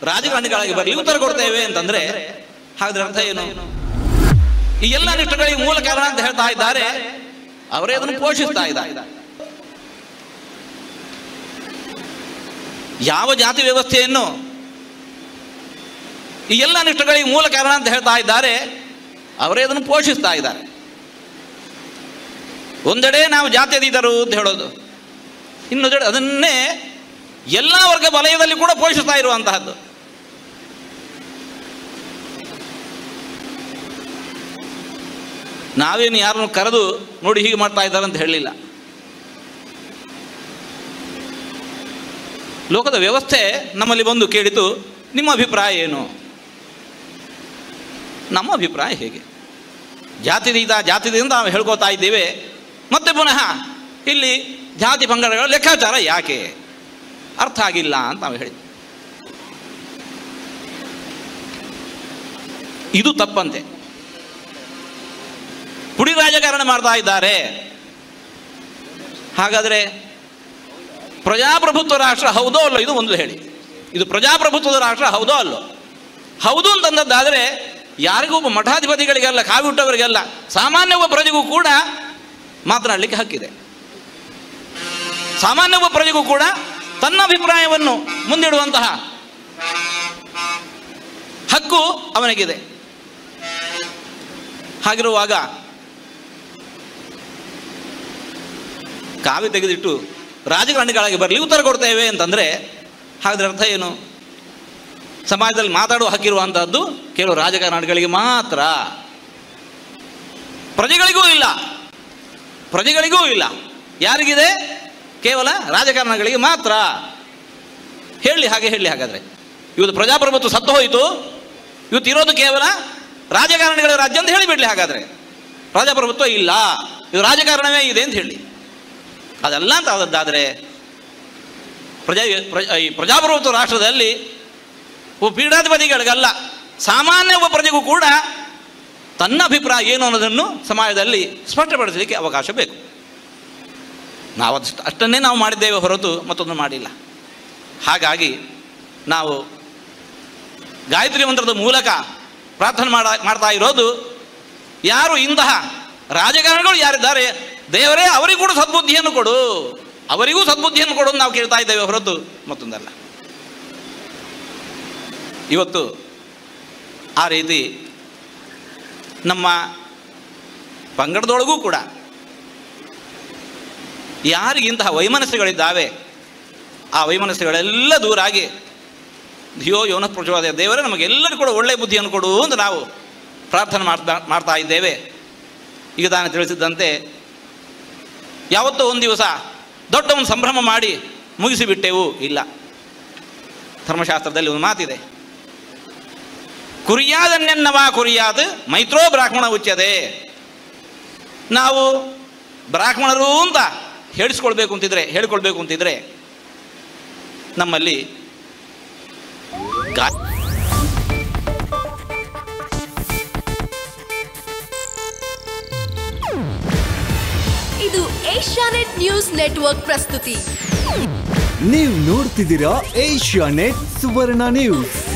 ರಾಜಕಾರಣಿಗಳಾಗಿ ಬರಲಿ ಉತ್ತರ ಕೊಡ್ತೇವೆ ಅಂತಂದ್ರೆ ಹಾಗಾದ್ರೆ ಅರ್ಥ ಏನು ಈ ಎಲ್ಲ ನಿಷ್ಠಗಳಿಗೆ ಮೂಲ ಕಾರಣ ಅಂತ ಹೇಳ್ತಾ ಇದ್ದಾರೆ ಅವರೇ ಅದನ್ನು ಪೋಷಿಸ್ತಾ ಇದ್ದಾರೆ ಯಾವ ಜಾತಿ ವ್ಯವಸ್ಥೆಯನ್ನು ಈ ಎಲ್ಲ ನಿಷ್ಠಗಳಿಗೆ ಮೂಲ ಕಾರಣ ಅಂತ ಹೇಳ್ತಾ ಇದ್ದಾರೆ ಅವರೇ ಅದನ್ನು ಪೋಷಿಸ್ತಾ ಇದ್ದಾರೆ ಒಂದೆಡೆ ನಾವು ಜಾತ್ಯತೀತರು ಅಂತ ಹೇಳೋದು ಇನ್ನೊಂದೆಡೆ ಅದನ್ನೇ ಎಲ್ಲ ವರ್ಗ ವಲಯದಲ್ಲಿ ಕೂಡ ಪೋಷಿಸ್ತಾ ಇರುವಂತಹದ್ದು ನಾವೇನು ಯಾರನ್ನು ಕರೆದು ನೋಡಿ ಹೀಗೆ ಮಾಡ್ತಾ ಇದ್ದಾರೆ ಅಂತ ಹೇಳಲಿಲ್ಲ ಲೋಕದ ವ್ಯವಸ್ಥೆ ನಮ್ಮಲ್ಲಿ ಬಂದು ಕೇಳಿತು ನಿಮ್ಮ ಅಭಿಪ್ರಾಯ ಏನು ನಮ್ಮ ಅಭಿಪ್ರಾಯ ಹೇಗೆ ಜಾತಿದಿಂದ ಜಾತಿದಿಂದ ನಾವು ಹೇಳ್ಕೊತಾ ಇದ್ದೇವೆ ಮತ್ತೆ ಪುನಃ ಇಲ್ಲಿ ಜಾತಿ ಪಂಗಡಗಳ ಲೆಕ್ಕಾಚಾರ ಯಾಕೆ ಅರ್ಥ ಆಗಿಲ್ಲ ಅಂತ ನಾವು ಹೇಳಿದ್ವಿ ಇದು ತಪ್ಪಂತೆ ಪುಡಿ ರಾಜಕಾರಣ ಮಾಡ್ತಾ ಇದ್ದಾರೆ ಹಾಗಾದರೆ ಪ್ರಜಾಪ್ರಭುತ್ವ ರಾಷ್ಟ್ರ ಹೌದೋ ಅಲ್ಲೋ ಇದು ಒಂದು ಹೇಳಿ ಇದು ಪ್ರಜಾಪ್ರಭುತ್ವದ ರಾಷ್ಟ್ರ ಹೌದೋ ಅಲ್ಲೋ ಹೌದು ಅಂತಂದದ್ದಾದರೆ ಯಾರಿಗೂ ಒಬ್ಬ ಮಠಾಧಿಪತಿಗಳಿಗೆಲ್ಲ ಕಾವಿಟ್ಟವರಿಗೆಲ್ಲ ಸಾಮಾನ್ಯ ಒಬ್ಬ ಪ್ರಜೆಗೂ ಕೂಡ ಮಾತನಾಡಲಿಕ್ಕೆ ಹಕ್ಕಿದೆ ಸಾಮಾನ್ಯ ಒಬ್ಬ ಪ್ರಜೆಗೂ ಕೂಡ ತನ್ನ ಅಭಿಪ್ರಾಯವನ್ನು ಮುಂದಿಡುವಂತಹ ಹಕ್ಕು ಅವನಿಗಿದೆ ಹಾಗಿರುವಾಗ ಕಾವಿ ತೆಗೆದಿಟ್ಟು ರಾಜಕಾರಣಿಗಳಾಗಿ ಬರಲಿ ಉತ್ತರ ಕೊಡ್ತೇವೆ ಅಂತಂದರೆ ಹಾಗಾದ್ರೆ ಅರ್ಥ ಏನು ಸಮಾಜದಲ್ಲಿ ಮಾತಾಡುವ ಹಕ್ಕಿರುವಂತಹದ್ದು ಕೇವಲ ರಾಜಕಾರಣಿಗಳಿಗೆ ಮಾತ್ರ ಪ್ರಜೆಗಳಿಗೂ ಇಲ್ಲ ಪ್ರಜೆಗಳಿಗೂ ಇಲ್ಲ ಯಾರಿಗಿದೆ ಕೇವಲ ರಾಜಕಾರಣಿಗಳಿಗೆ ಮಾತ್ರ ಹೇಳಿ ಹಾಗೆ ಹೇಳಿ ಹಾಗಾದರೆ ಇವತ್ತು ಪ್ರಜಾಪ್ರಭುತ್ವ ಸತ್ತು ಹೋಯಿತು ಇವತ್ತು ಇರೋದು ಕೇವಲ ರಾಜಕಾರಣಿಗಳ ರಾಜ್ಯ ಅಂತ ಹೇಳಿಬಿಡ್ಲಿ ಹಾಗಾದರೆ ಪ್ರಜಾಪ್ರಭುತ್ವ ಇಲ್ಲ ಇದು ರಾಜಕಾರಣವೇ ಇದೆ ಅಂತ ಹೇಳಿ ಅದಲ್ಲ ಅಂತ ಆದದ್ದಾದರೆ ಪ್ರಜಾ ಪ್ರ- ಈ ಪ್ರಜಾಪ್ರಭುತ್ವ ರಾಷ್ಟ್ರದಲ್ಲಿ ಒಬ್ಬ ಪೀಠಾಧಿಪತಿಗಳಿಗಲ್ಲ ಸಾಮಾನ್ಯ ಒಬ್ಬ ಪ್ರಜೆಗೂ ಕೂಡ ತನ್ನ ಅಭಿಪ್ರಾಯ ಏನು ಅನ್ನೋದನ್ನು ಸಮಾಜದಲ್ಲಿ ಸ್ಪಷ್ಟಪಡಿಸಲಿಕ್ಕೆ ಅವಕಾಶ ಬೇಕು ನಾವು ಅಷ್ಟು ಅಷ್ಟನ್ನೇ ನಾವು ಮಾಡಿದ್ದೇವೆ ಹೊರತು ಮತ್ತೊಂದು ಮಾಡಿಲ್ಲ ಹಾಗಾಗಿ ನಾವು ಗಾಯತ್ರಿ ಮಂತ್ರದ ಮೂಲಕ ಪ್ರಾರ್ಥನೆ ಮಾಡ ಮಾಡ್ತಾ ಇರೋದು ಯಾರು ಇಂತಹ ರಾಜಕಾರಣಿಗಳು ಯಾರಿದ್ದಾರೆ ದೇವರೇ ಅವರಿಗೂ ಕೂಡ ಸದ್ಬುದ್ಧಿಯನ್ನು ಕೊಡು ಅವರಿಗೂ ಸದ್ಬುದ್ಧಿಯನ್ನು ಕೊಡು ಅಂತ ನಾವು ಕೇಳ್ತಾ ಇದ್ದೇವೆ ಹೊರತು ಮತ್ತೊಂದಲ್ಲ ಇವತ್ತು ಆ ರೀತಿ ನಮ್ಮ ಪಂಗಡದೊಳಗೂ ಕೂಡ ಯಾರಿಗೆ ಇಂತಹ ವೈಮನಸ್ಸುಗಳಿದ್ದಾವೆ ಆ ವೈಮನಸ್ಸುಗಳೆಲ್ಲ ದೂರಾಗಿ ಧಿಯೋ ಯೋನ ಪ್ರಚೋದಯ ದೇವರೇ ನಮಗೆಲ್ಲರಿಗೂ ಕೂಡ ಒಳ್ಳೆಯ ಬುದ್ಧಿಯನ್ನು ಕೊಡು ಅಂತ ನಾವು ಪ್ರಾರ್ಥನೆ ಮಾಡ್ತಾ ಮಾಡ್ತಾ ಇದ್ದೇವೆ ಈಗ ತಾನು ತಿಳಿಸಿದ್ದಂತೆ ಯಾವತ್ತೋ ಒಂದು ದಿವಸ ದೊಡ್ಡ ಒಂದು ಸಂಭ್ರಮ ಮಾಡಿ ಮುಗಿಸಿಬಿಟ್ಟೆವು ಇಲ್ಲ ಧರ್ಮಶಾಸ್ತ್ರದಲ್ಲಿ ಒಂದು ಮಾತಿದೆ ಕುರಿಯಾದನ್ನೆನ್ನವ ಕುರಿಯಾದ ಮೈತ್ರೋ ಬ್ರಾಹ್ಮಣ ಉಚ್ಯದೆ ನಾವು ಬ್ರಾಹ್ಮಣರು ಅಂತ ಹೇಳಿಸ್ಕೊಳ್ಬೇಕು ಅಂತಿದ್ರೆ ಹೇಳಿಕೊಳ್ಬೇಕು ಅಂತಿದ್ರೆ ನಮ್ಮಲ್ಲಿ ಗಾ ಇದು ಏಷ್ಯಾನೆಟ್ ನ್ಯೂಸ್ ನೆಟ್ವರ್ಕ್ ಪ್ರಸ್ತುತಿ ನೀವು ನೋಡ್ತಿದ್ದೀರಾ ಏಷ್ಯಾ ನೆಟ್ ಸುವರ್ಣ ನ್ಯೂಸ್